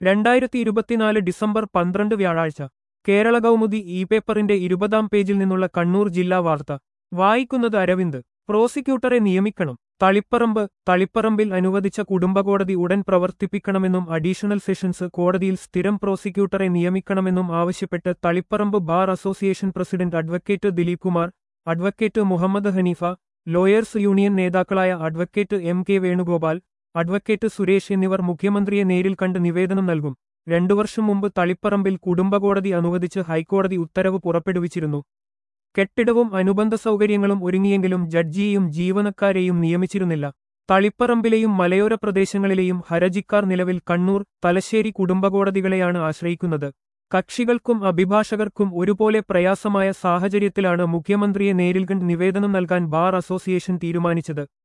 രണ്ടായിരത്തി ഇരുപത്തിനാല് ഡിസംബർ പന്ത്രണ്ട് വ്യാഴാഴ്ച കേരള കൗമുദി ഇ പേപ്പറിന്റെ ഇരുപതാം പേജിൽ നിന്നുള്ള കണ്ണൂർ ജില്ലാ വാർത്ത വായിക്കുന്നത് അരവിന്ദ് പ്രോസിക്യൂട്ടറെ നിയമിക്കണം തളിപ്പറമ്പ് തളിപ്പറമ്പിൽ അനുവദിച്ച കുടുംബകോടതി ഉടൻ പ്രവർത്തിപ്പിക്കണമെന്നും അഡീഷണൽ സെഷൻസ് കോടതിയിൽ സ്ഥിരം പ്രോസിക്യൂട്ടറെ നിയമിക്കണമെന്നും ആവശ്യപ്പെട്ട് Taliparamba bar association president advocate Dileep Kumar advocate Muhammad Haneefa lawyers union നേതാക്കളായ advocate M K Venugopal advocate Suresh എന്നിവർ മുഖ്യമന്ത്രിയെ നേരിൽ കണ്ട് നിവേദനം നൽകും രണ്ടു വർഷം മുമ്പ് തളിപ്പറമ്പിൽ കുടുംബകോടതി അനുവദിച്ച് ഹൈക്കോടതി ഉത്തരവ് പുറപ്പെടുവിച്ചിരുന്നു കെട്ടിടവും അനുബന്ധ സൗകര്യങ്ങളും ഒരുങ്ങിയെങ്കിലും ജഡ്ജിയെയും ജീവനക്കാരെയും നിയമിച്ചിരുന്നില്ല തളിപ്പറമ്പിലെയും മലയോര പ്രദേശങ്ങളിലെയും ഹരജിക്കാർ നിലവിൽ കണ്ണൂർ തലശ്ശേരി കുടുംബകോടതികളെയാണ് ആശ്രയിക്കുന്നത് കക്ഷികൾക്കും അഭിഭാഷകർക്കും ഒരുപോലെ പ്രയാസമായ സാഹചര്യത്തിലാണ് മുഖ്യമന്ത്രിയെ നേരിൽ കണ്ട് നിവേദനം നൽകാൻ ബാർ അസോസിയേഷൻ തീരുമാനിച്ചത്